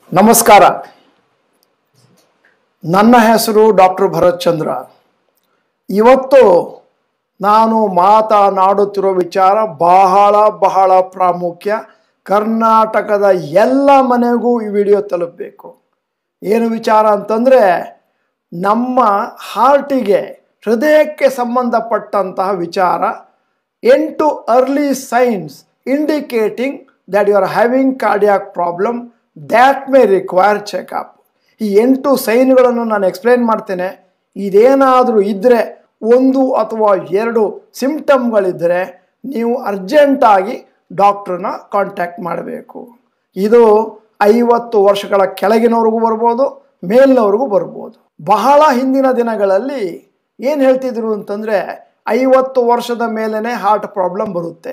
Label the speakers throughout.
Speaker 1: ನಮಸ್ಕಾರ ನನ್ನ ಹೆಸರು ಡಾಕ್ಟರ್ ಭರತ್ ಚಂದ್ರ ಇವತ್ತು ನಾನು ಮಾತನಾಡುತ್ತಿರೋ ವಿಚಾರ ಬಹಳ ಬಹಳ ಪ್ರಾಮುಖ್ಯ ಕರ್ನಾಟಕದ ಎಲ್ಲ ಮನೆಗೂ ಈ ವಿಡಿಯೋ ತಲುಪಬೇಕು ಏನು ವಿಚಾರ ಅಂತಂದರೆ ನಮ್ಮ ಹಾರ್ಟಿಗೆ ಹೃದಯಕ್ಕೆ ಸಂಬಂಧಪಟ್ಟಂತಹ ವಿಚಾರ ಎಂಟು early signs indicating that you are having cardiac problem that may require checkup ಈ ಎಂಟು ಸೈನ್ಗಳನ್ನು ನಾನು ಎಕ್ಸ್ಪ್ಲೇನ್ ಮಾಡ್ತೇನೆ ಇದೇನಾದರೂ ಇದ್ದರೆ ಒಂದು ಅಥವಾ ಎರಡು ಸಿಂಪ್ಟಮ್ಗಳಿದ್ದರೆ ನೀವು ಅರ್ಜೆಂಟಾಗಿ ಡಾಕ್ಟ್ರನ್ನ ಕಾಂಟ್ಯಾಕ್ಟ್ ಮಾಡಬೇಕು ಇದು ಐವತ್ತು ವರ್ಷಗಳ ಕೆಳಗಿನವ್ರಿಗೂ ಬರ್ಬೋದು ಮೇಲಿನವ್ರಿಗೂ ಬರ್ಬೋದು ಬಹಳ ಹಿಂದಿನ ದಿನಗಳಲ್ಲಿ ಏನು ಹೇಳ್ತಿದ್ರು ಅಂತಂದರೆ ಐವತ್ತು ವರ್ಷದ ಮೇಲೇ ಹಾರ್ಟ್ ಪ್ರಾಬ್ಲಮ್ ಬರುತ್ತೆ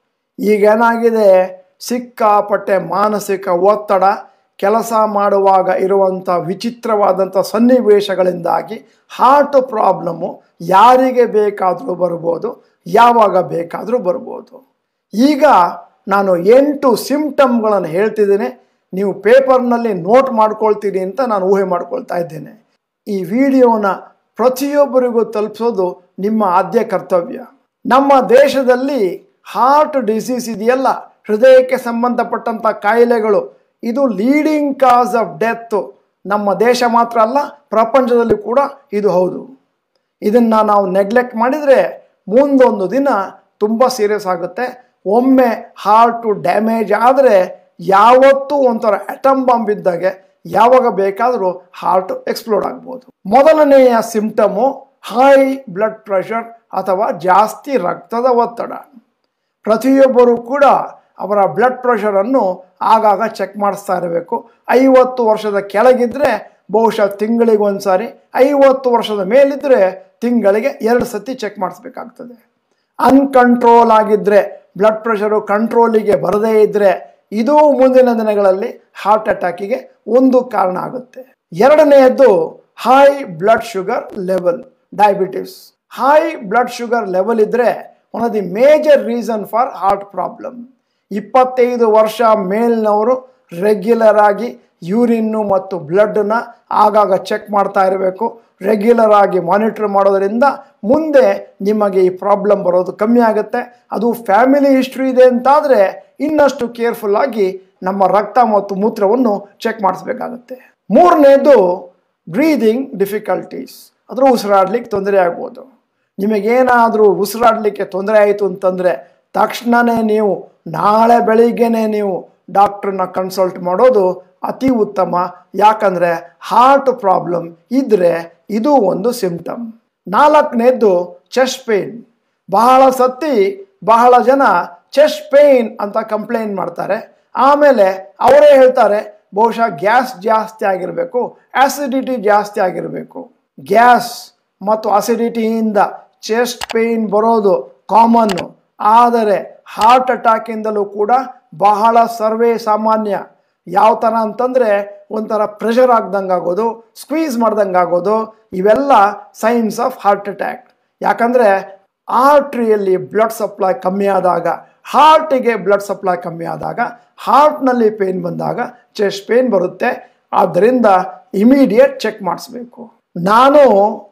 Speaker 1: ಈಗೇನಾಗಿದೆ ಸಿಕ್ಕಾಪಟ್ಟೆ ಮಾನಸಿಕ ಒತ್ತಡ ಕೆಲಸ ಮಾಡುವಾಗ ಇರುವಂಥ ವಿಚಿತ್ರವಾದಂಥ ಸನ್ನಿವೇಶಗಳಿಂದಾಗಿ ಹಾರ್ಟ್ ಪ್ರಾಬ್ಲಮ್ಮು ಯಾರಿಗೆ ಬೇಕಾದರೂ ಬರ್ಬೋದು ಯಾವಾಗ ಬೇಕಾದರೂ ಬರ್ಬೋದು ಈಗ ನಾನು ಎಂಟು ಸಿಂಪ್ಟಮ್ಗಳನ್ನು ಹೇಳ್ತಿದ್ದೇನೆ ನೀವು ಪೇಪರ್ನಲ್ಲಿ ನೋಟ್ ಮಾಡ್ಕೊಳ್ತೀರಿ ಅಂತ ನಾನು ಊಹೆ ಮಾಡ್ಕೊಳ್ತಾ ಇದ್ದೇನೆ ಈ ವಿಡಿಯೋನ ಪ್ರತಿಯೊಬ್ಬರಿಗೂ ತಲುಪಿಸೋದು ನಿಮ್ಮ ಆದ್ಯ ಕರ್ತವ್ಯ ನಮ್ಮ ದೇಶದಲ್ಲಿ ಹಾರ್ಟ್ ಡಿಸೀಸ್ ಇದೆಯಲ್ಲ ಹೃದಯಕ್ಕೆ ಸಂಬಂಧಪಟ್ಟಂಥ ಕಾಯಿಲೆಗಳು ಇದು ಲೀಡಿಂಗ್ ಕಾಸ್ ಆಫ್ ಡೆತ್ ನಮ್ಮ ದೇಶ ಮಾತ್ರ ಅಲ್ಲ ಪ್ರಪಂಚದಲ್ಲಿ ಕೂಡ ಇದು ಹೌದು ಇದನ್ನು ನಾವು ನೆಗ್ಲೆಕ್ಟ್ ಮಾಡಿದರೆ ಮುಂದೊಂದು ದಿನ ತುಂಬ ಸೀರಿಯಸ್ ಆಗುತ್ತೆ ಒಮ್ಮೆ ಹಾರ್ಟು ಡ್ಯಾಮೇಜ್ ಆದರೆ ಯಾವತ್ತೂ ಒಂಥರ ಅಟಮ್ ಬಾಂಬ್ ಇದ್ದಾಗೆ ಯಾವಾಗ ಬೇಕಾದರೂ ಹಾರ್ಟ್ ಎಕ್ಸ್ಪ್ಲೋಡ್ ಆಗ್ಬೋದು ಮೊದಲನೆಯ ಸಿಂಪ್ಟಮು ಹೈ ಬ್ಲಡ್ ಪ್ರೆಷರ್ ಅಥವಾ ಜಾಸ್ತಿ ರಕ್ತದ ಒತ್ತಡ ಪ್ರತಿಯೊಬ್ಬರೂ ಕೂಡ ಅವರ ಬ್ಲಡ್ ಪ್ರೆಷರನ್ನು ಆಗಾಗ ಚೆಕ್ ಮಾಡಿಸ್ತಾ ಇರಬೇಕು ಐವತ್ತು ವರ್ಷದ ಕೆಳಗಿದ್ರೆ ಬಹುಶಃ ತಿಂಗಳಿಗೆ ಒಂದು ಸಾರಿ ಐವತ್ತು ವರ್ಷದ ಮೇಲಿದ್ದರೆ ತಿಂಗಳಿಗೆ ಎರಡು ಸತಿ ಚೆಕ್ ಮಾಡಿಸ್ಬೇಕಾಗ್ತದೆ ಅನ್ಕಂಟ್ರೋಲ್ ಆಗಿದ್ದರೆ ಬ್ಲಡ್ ಪ್ರೆಷರು ಕಂಟ್ರೋಲಿಗೆ ಬರದೇ ಇದ್ದರೆ ಇದು ಮುಂದಿನ ದಿನಗಳಲ್ಲಿ ಹಾರ್ಟ್ ಅಟ್ಯಾಕಿಗೆ ಒಂದು ಕಾರಣ ಆಗುತ್ತೆ ಎರಡನೆಯದ್ದು high blood sugar level diabetes high blood sugar level ಇದ್ದರೆ one of the major reason for heart problem ಇಪ್ಪತ್ತೈದು ವರ್ಷ ಮೇಲಿನವರು ರೆಗ್ಯುಲರ್ ಆಗಿ ಯೂರಿನ್ನು ಮತ್ತು ಬ್ಲಡ್ನ ಆಗಾಗ ಚೆಕ್ ಮಾಡ್ತಾ ಇರಬೇಕು ರೆಗ್ಯುಲರ್ ಆಗಿ ಮಾನಿಟರ್ ಮಾಡೋದರಿಂದ ಮುಂದೆ ನಿಮಗೆ ಈ ಪ್ರಾಬ್ಲಮ್ ಬರೋದು ಕಮ್ಮಿ ಆಗುತ್ತೆ ಅದು ಫ್ಯಾಮಿಲಿ ಹಿಸ್ಟ್ರಿ ಇದೆ ಅಂತಾದರೆ ಇನ್ನಷ್ಟು ಕೇರ್ಫುಲ್ ಆಗಿ ನಮ್ಮ ರಕ್ತ ಮತ್ತು ಮೂತ್ರವನ್ನು ಚೆಕ್ ಮಾಡಿಸ್ಬೇಕಾಗತ್ತೆ ಮೂರನೇದು ಬ್ರೀದಿಂಗ್ ಡಿಫಿಕಲ್ಟೀಸ್ ಅದರ ಉಸಿರಾಡ್ಲಿಕ್ಕೆ ತೊಂದರೆ ಆಗ್ಬೋದು ನಿಮಗೇನಾದರೂ ಉಸಿರಾಡಲಿಕ್ಕೆ ತೊಂದರೆ ಆಯಿತು ಅಂತಂದರೆ ತಕ್ಷಣವೇ ನೀವು ನಾಳೆ ಬೆಳಿಗ್ಗೆನೇ ನೀವು ಡಾಕ್ಟ್ರನ್ನ ಕನ್ಸಲ್ಟ್ ಮಾಡೋದು ಅತಿ ಉತ್ತಮ ಯಾಕಂದರೆ ಹಾರ್ಟ್ ಪ್ರಾಬ್ಲಮ್ ಇದ್ದರೆ ಇದು ಒಂದು ಸಿಂಪ್ಟಮ್ ನಾಲ್ಕನೇದ್ದು ಚೆಸ್ಟ್ ಪೇನ್ ಬಹಳ ಸತಿ ಬಹಳ ಜನ ಚೆಸ್ಟ್ ಪೇನ್ ಅಂತ ಕಂಪ್ಲೇಂಟ್ ಮಾಡ್ತಾರೆ ಆಮೇಲೆ ಅವರೇ ಹೇಳ್ತಾರೆ ಬಹುಶಃ ಗ್ಯಾಸ್ ಜಾಸ್ತಿ ಆಗಿರಬೇಕು ಆಸಿಡಿಟಿ ಜಾಸ್ತಿ ಆಗಿರಬೇಕು ಗ್ಯಾಸ್ ಮತ್ತು ಅಸಿಡಿಟಿಯಿಂದ ಚೆಸ್ಟ್ ಪೇನ್ ಬರೋದು ಕಾಮನ್ನು ಆದರೆ ಹಾರ್ಟ್ ಅಟ್ಯಾಕಿಂದಲೂ ಕೂಡ ಬಹಳ ಸರ್ವೇ ಸಾಮಾನ್ಯ ಯಾವ ಥರ ಅಂತಂದರೆ ಒಂಥರ ಪ್ರೆಷರ್ ಆಗ್ದಂಗೆ ಆಗೋದು ಸ್ಕ್ವೀಸ್ ಮಾಡ್ದಂಗೆ ಆಗೋದು ಇವೆಲ್ಲ ಸೈನ್ಸ್ ಆಫ್ ಹಾರ್ಟ್ ಅಟ್ಯಾಕ್ ಯಾಕಂದರೆ ಆರ್ಟ್ರಿಯಲ್ಲಿ ಬ್ಲಡ್ ಸಪ್ಲೈ ಕಮ್ಮಿ ಆದಾಗ ಹಾರ್ಟಿಗೆ ಬ್ಲಡ್ ಸಪ್ಲೈ ಕಮ್ಮಿ ಆದಾಗ ಹಾರ್ಟ್ನಲ್ಲಿ ಪೇನ್ ಬಂದಾಗ ಚೆಸ್ಟ್ ಪೇನ್ ಬರುತ್ತೆ ಆದ್ದರಿಂದ ಇಮಿಡಿಯೇಟ್ ಚೆಕ್ ಮಾಡಿಸ್ಬೇಕು ನಾನು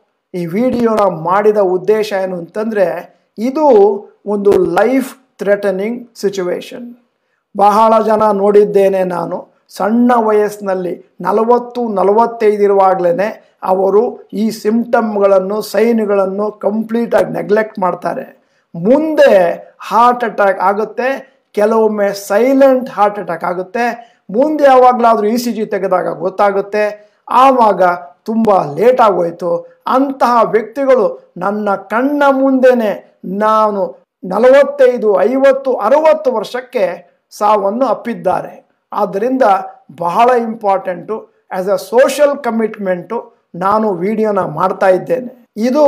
Speaker 1: ಈ ವಿಡಿಯೋನ ಮಾಡಿದ ಉದ್ದೇಶ ಏನು ಅಂತಂದರೆ ಇದು ಒಂದು ಲೈಫ್ ಥ್ರೆಟನಿಂಗ್ ಸಿಚುವೇಶನ್ ಬಹಳ ಜನ ನೋಡಿದ್ದೇನೆ ನಾನು ಸಣ್ಣ ವಯಸ್ಸಿನಲ್ಲಿ ನಲವತ್ತು ನಲವತ್ತೈದಿರುವಾಗಲೇ ಅವರು ಈ ಸಿಂಪ್ಟಮ್ಗಳನ್ನು ಸೈನ್ಗಳನ್ನು ಕಂಪ್ಲೀಟಾಗಿ ನೆಗ್ಲೆಕ್ಟ್ ಮಾಡ್ತಾರೆ ಮುಂದೆ ಹಾರ್ಟ್ ಅಟ್ಯಾಕ್ ಆಗುತ್ತೆ ಕೆಲವೊಮ್ಮೆ ಸೈಲೆಂಟ್ ಹಾರ್ಟ್ ಅಟ್ಯಾಕ್ ಆಗುತ್ತೆ ಮುಂದೆ ಯಾವಾಗಲಾದರೂ ಇ ಸಿ ಜಿ ತೆಗೆದಾಗ ಗೊತ್ತಾಗುತ್ತೆ ಆವಾಗ ತುಂಬ ಲೇಟ್ ಆಗೋಯ್ತು ಅಂತಹ ವ್ಯಕ್ತಿಗಳು ನನ್ನ ಕಣ್ಣ ಮುಂದೆನೆ ನಾನು ನಲವತ್ತೈದು ಐವತ್ತು ಅರವತ್ತು ವರ್ಷಕ್ಕೆ ಸಾವನ್ನು ಅಪ್ಪಿದ್ದಾರೆ ಆದ್ದರಿಂದ ಬಹಳ important as a social commitment ನಾನು ವಿಡಿಯೋನ ಮಾಡ್ತಾ ಇದ್ದೇನೆ ಇದು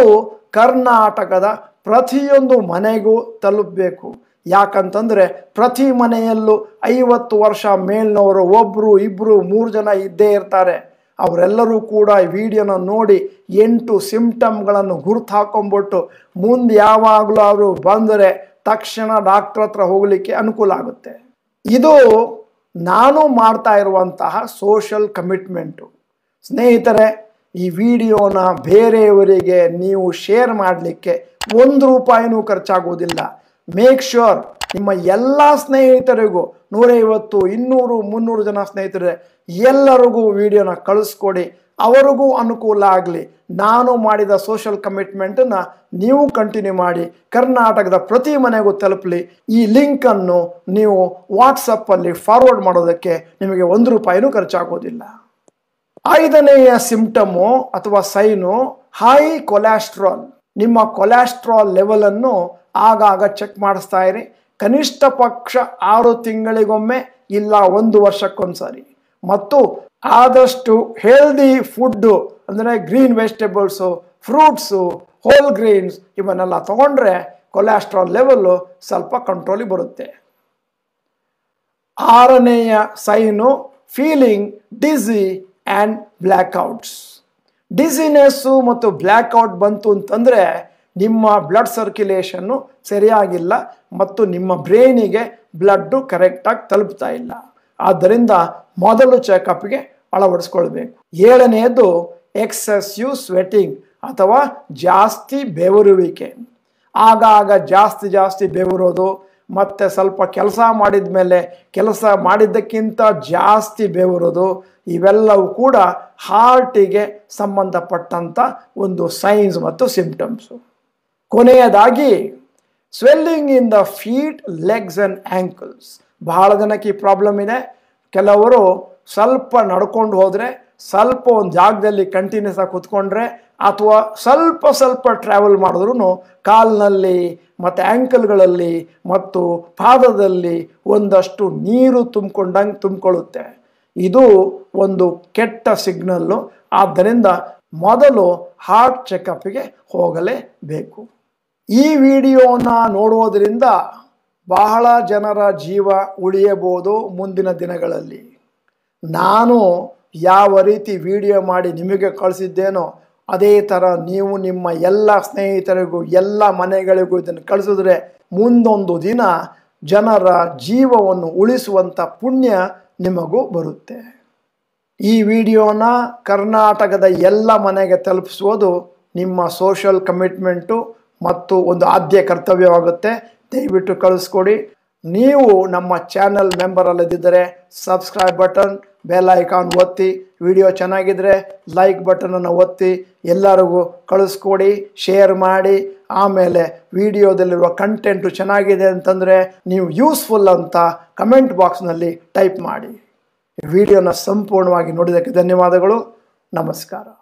Speaker 1: ಕರ್ನಾಟಕದ ಪ್ರತಿಯೊಂದು ಮನೆಗೂ ತಲುಪಬೇಕು ಯಾಕಂತಂದರೆ ಪ್ರತಿ ಮನೆಯಲ್ಲೂ ಐವತ್ತು ವರ್ಷ ಮೇಲಿನವರು ಒಬ್ಬರು ಇಬ್ಬರು ಮೂರು ಜನ ಇದ್ದೇ ಇರ್ತಾರೆ ಅವರೆಲ್ಲರೂ ಕೂಡ ಈ ವಿಡಿಯೋನ ನೋಡಿ ಎಂಟು ಸಿಂಪ್ಟಮ್ಗಳನ್ನು ಗುರ್ತು ಹಾಕೊಂಡ್ಬಿಟ್ಟು ಮುಂದೆ ಯಾವಾಗಲೂ ಅವರು ಬಂದರೆ ತಕ್ಷಣ ಡಾಕ್ಟ್ರ್ ಹತ್ರ ಹೋಗಲಿಕ್ಕೆ ಅನುಕೂಲ ಆಗುತ್ತೆ ಇದು ನಾನು ಮಾಡ್ತಾ ಇರುವಂತಹ ಸೋಷಲ್ ಕಮಿಟ್ಮೆಂಟು ಸ್ನೇಹಿತರೆ ಈ ವಿಡಿಯೋನ ಬೇರೆಯವರಿಗೆ ನೀವು ಶೇರ್ ಮಾಡಲಿಕ್ಕೆ ಒಂದು ರೂಪಾಯಿನೂ ಖರ್ಚಾಗುವುದಿಲ್ಲ ಮೇಕ್ ಶ್ಯೂರ್ ನಿಮ್ಮ ಎಲ್ಲ ಸ್ನೇಹಿತರಿಗೂ ನೂರೈವತ್ತು ಇನ್ನೂರು ಮುನ್ನೂರು ಜನ ಸ್ನೇಹಿತರೆ ಎಲ್ಲರಿಗೂ ವಿಡಿಯೋನ ಕಳಿಸ್ಕೊಡಿ ಅವರಿಗೂ ಅನುಕೂಲ ಆಗಲಿ ನಾನು ಮಾಡಿದ ಸೋಷಲ್ ಕಮಿಟ್ಮೆಂಟನ್ನು ನೀವು ಕಂಟಿನ್ಯೂ ಮಾಡಿ ಕರ್ನಾಟಕದ ಪ್ರತಿ ಮನೆಗೂ ತಲುಪಲಿ ಈ ಲಿಂಕನ್ನು ನೀವು ವಾಟ್ಸಪ್ಪಲ್ಲಿ ಫಾರ್ವರ್ಡ್ ಮಾಡೋದಕ್ಕೆ ನಿಮಗೆ ಒಂದು ರೂಪಾಯಿನೂ ಖರ್ಚಾಗೋದಿಲ್ಲ ಐದನೆಯ ಸಿಂಪ್ಟಮು ಅಥವಾ ಸೈನು ಹೈ ಕೊಲೆಸ್ಟ್ರಾಲ್ ನಿಮ್ಮ ಕೊಲೆಸ್ಟ್ರಾಲ್ ಲೆವೆಲ್ ಅನ್ನು ಆಗಾಗ ಚೆಕ್ ಮಾಡಿಸ್ತಾ ಇರಿ ಕನಿಷ್ಠ ಪಕ್ಷ ಆರು ತಿಂಗಳಿಗೊಮ್ಮೆ ಇಲ್ಲ ಒಂದು ವರ್ಷಕ್ಕೊಂದ್ಸರಿ ಮತ್ತು ಆದಷ್ಟು ಹೆಲ್ದಿ ಫುಡ್ಡು ಅಂದರೆ green vegetables fruits whole greens ಇವನ್ನೆಲ್ಲ ತಗೊಂಡ್ರೆ ಕೊಲೆಸ್ಟ್ರಾಲ್ ಲೆವೆಲ್ಲು ಸ್ವಲ್ಪ ಕಂಟ್ರೋಲಿಗೆ ಬರುತ್ತೆ ಆರನೆಯ sign feeling dizzy and blackouts dizziness ಮತ್ತು ಬ್ಲ್ಯಾಕ್ಔಟ್ ಬಂತು ಅಂತಂದರೆ ನಿಮ್ಮ ಬ್ಲಡ್ ಸರ್ಕ್ಯುಲೇಷನ್ನು ಸರಿಯಾಗಿಲ್ಲ ಮತ್ತು ನಿಮ್ಮ ಬ್ರೈನಿಗೆ ಬ್ಲಡ್ಡು ಕರೆಕ್ಟಾಗಿ ತಲುಪ್ತಾ ಇಲ್ಲ ಆದ್ದರಿಂದ ಮೊದಲು ಚೆಕಪ್ಗೆ ಅಳವಡಿಸ್ಕೊಳ್ಬೇಕು ಏಳನೆಯದು ಎಕ್ಸೆಸ್ಯು ಸ್ವೆಟಿಂಗ್ ಅಥವಾ ಜಾಸ್ತಿ ಬೆವರುವಿಕೆ ಆಗಾಗ ಜಾಸ್ತಿ ಜಾಸ್ತಿ ಬೆವರೋದು ಮತ್ತು ಸ್ವಲ್ಪ ಕೆಲಸ ಮಾಡಿದ ಮೇಲೆ ಕೆಲಸ ಮಾಡಿದ್ದಕ್ಕಿಂತ ಜಾಸ್ತಿ ಬೆವರೋದು ಇವೆಲ್ಲವೂ ಕೂಡ ಹಾರ್ಟಿಗೆ ಸಂಬಂಧಪಟ್ಟಂಥ ಒಂದು ಸೈನ್ಸ್ ಮತ್ತು ಸಿಂಪ್ಟಮ್ಸು ಕೊನೆಯದಾಗಿ swelling in the feet legs and ankles ಬಹಳ ಜನಕ್ಕೆ ಈ ಪ್ರಾಬ್ಲಮ್ ಇದೆ ಕೆಲವರು ಸ್ವಲ್ಪ ನಡ್ಕೊಂಡು ಹೋದರೆ ಸ್ವಲ್ಪ ಒಂದು ಜಾಗದಲ್ಲಿ ಕಂಟಿನ್ಯೂಸ್ ಆಗಿ ಕೂತ್ಕೊಂಡ್ರೆ ಅಥವಾ ಸ್ವಲ್ಪ ಸ್ವಲ್ಪ ಟ್ರಾವೆಲ್ ಮಾಡಿದ್ರೂ ಕಾಲಿನಲ್ಲಿ ಮತ್ತು ಆ್ಯಂಕಲ್ಗಳಲ್ಲಿ ಮತ್ತು ಪಾದದಲ್ಲಿ ಒಂದಷ್ಟು ನೀರು ತುಂಬಿಕೊಂಡಂಗೆ ತುಂಬಿಕೊಳ್ಳುತ್ತೆ ಇದು ಒಂದು ಕೆಟ್ಟ ಸಿಗ್ನಲ್ಲು ಆದ್ದರಿಂದ ಮೊದಲು ಹಾರ್ಟ್ ಚೆಕಪ್ಗೆ ಹೋಗಲೇಬೇಕು ಈ ವಿಡಿಯೋನ ನೋಡುವುದರಿಂದ ಬಹಳ ಜನರ ಜೀವ ಉಳಿಯಬಹುದು ಮುಂದಿನ ದಿನಗಳಲ್ಲಿ ನಾನು ಯಾವ ರೀತಿ ವಿಡಿಯೋ ಮಾಡಿ ನಿಮಗೆ ಕಳಿಸಿದ್ದೇನೋ ಅದೇ ಥರ ನೀವು ನಿಮ್ಮ ಎಲ್ಲ ಸ್ನೇಹಿತರಿಗೂ ಎಲ್ಲ ಮನೆಗಳಿಗೂ ಇದನ್ನು ಕಳಿಸಿದ್ರೆ ಮುಂದೊಂದು ದಿನ ಜನರ ಜೀವವನ್ನು ಉಳಿಸುವಂಥ ಪುಣ್ಯ ನಿಮಗೂ ಬರುತ್ತೆ ಈ ವಿಡಿಯೋನ ಕರ್ನಾಟಕದ ಎಲ್ಲ ಮನೆಗೆ ತಲುಪಿಸುವುದು ನಿಮ್ಮ ಸೋಷಲ್ ಕಮಿಟ್ಮೆಂಟು ಮತ್ತು ಒಂದು ಆದ್ಯ ಕರ್ತವ್ಯವಾಗುತ್ತೆ ದಯವಿಟ್ಟು ಕಳಿಸ್ಕೊಡಿ ನೀವು ನಮ್ಮ ಚಾನಲ್ ಮೆಂಬರ್ ಅಲ್ಲದಿದ್ದರೆ ಸಬ್ಸ್ಕ್ರೈಬ್ ಬಟನ್ ಬೆಲ್ ಐಕಾನ್ ಒತ್ತಿ ವಿಡಿಯೋ ಚೆನ್ನಾಗಿದ್ರೆ ಲೈಕ್ ಬಟನನ್ನು ಒತ್ತಿ ಎಲ್ಲರಿಗೂ ಕಳಿಸ್ಕೊಡಿ ಶೇರ್ ಮಾಡಿ ಆಮೇಲೆ ವಿಡಿಯೋದಲ್ಲಿರುವ ಕಂಟೆಂಟು ಚೆನ್ನಾಗಿದೆ ಅಂತಂದರೆ ನೀವು ಯೂಸ್ಫುಲ್ ಅಂತ ಕಮೆಂಟ್ ಬಾಕ್ಸ್ನಲ್ಲಿ ಟೈಪ್ ಮಾಡಿ ವಿಡಿಯೋನ ಸಂಪೂರ್ಣವಾಗಿ ನೋಡಿದ್ದಕ್ಕೆ ಧನ್ಯವಾದಗಳು ನಮಸ್ಕಾರ